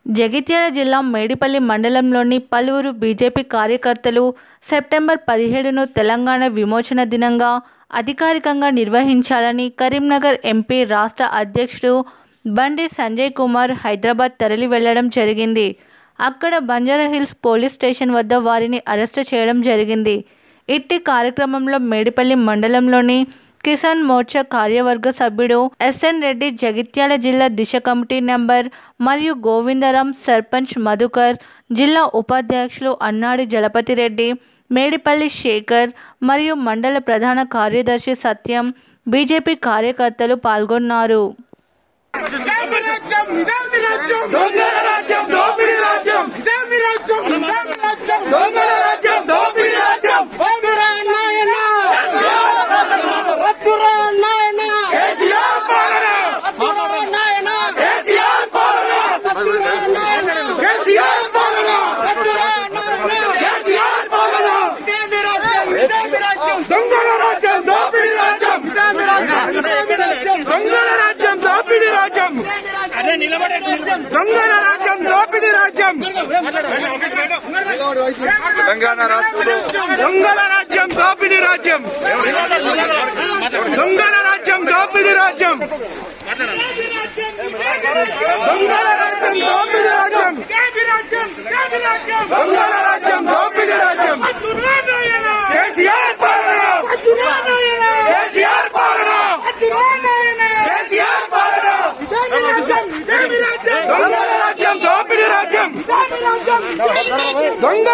జగిత్యాల జిల్లా మేడిపల్లి మండలంలోని పలువురు బీజేపీ కార్యకర్తలు సెప్టెంబర్ పదిహేడును తెలంగాణ విమోచన దినంగా అధికారికంగా నిర్వహించాలని కరీంనగర్ ఎంపీ రాష్ట్ర అధ్యక్షుడు బండి సంజయ్ కుమార్ హైదరాబాద్ తరలి వెళ్లడం జరిగింది అక్కడ బంజారాహిల్స్ పోలీస్ స్టేషన్ వద్ద వారిని అరెస్టు చేయడం జరిగింది ఇట్టి కార్యక్రమంలో మేడిపల్లి మండలంలోని కిసాన్ మోర్చా కార్యవర్గ సభ్యుడు ఎస్ఎన్ రెడ్డి జగిత్యాల జిల్లా దిశ కమిటీ నెంబర్ మరియు గోవిందరాం సర్పంచ్ మధుకర్ జిల్లా ఉపాధ్యక్షులు అన్నాడి జలపతి రెడ్డి మేడిపల్లి శేఖర్ మరియు మండల ప్రధాన కార్యదర్శి సత్యం బీజేపీ కార్యకర్తలు పాల్గొన్నారు ఇదేమి రాజ్యం ఇదేమి రాజ్యం దొంగల రాజ్యం దోపిడీ రాజ్యం ఇదేమి రాజ్యం ఇదేమి రాజ్యం దొంగల రాజ్యం దోపిడీ రాజ్యం వద్దురా నాయన వద్దురా నాయన కేసీఆర్ పాలన వద్దురా నాయన కేసీఆర్ పాలన వద్దురా నాయన కేసీఆర్ పాలన వద్దురా నాయన కేసీఆర్ పాలన ఇదేమి రాజ్యం ఇదేమి రాజ్యం దొంగల రాజ్యం దోపిడీ రాజ్యం ఇదేమి రాజ్యం ఇదేమి రాజ్యం దొంగల రాజ్యం దోపిడీ రాజ్యం దొంగల రాజ్యం దోపిడీ రాజ్యం తెలంగాణ రాష్ట్రంలో దొంగల రాజ్యం దోపిడీ రాజ్యం దొంగల రాజ్యం దోపిడీ రాజ్యం దొంగల రాజ్యం దోపిడీ రాజ్యం ఇదేమి రాజ్యం ఇదేమి రాజ్యం దొంగల రాజ్యం దోపిడీ రాజ్యం వద్దురా నాయన కేసీఆర్ పాలన వద్దురా నాయన కేసీఆర్ పాలన వద్దురా నాయన కేసీఆర్ పాలన ఇదేమి రాజ్యం ఇదేమి రాజ్యం దొంగల రాజ్యం దోపిడీ రాజ్యం ఇదేమి రాజ్యం దొంగల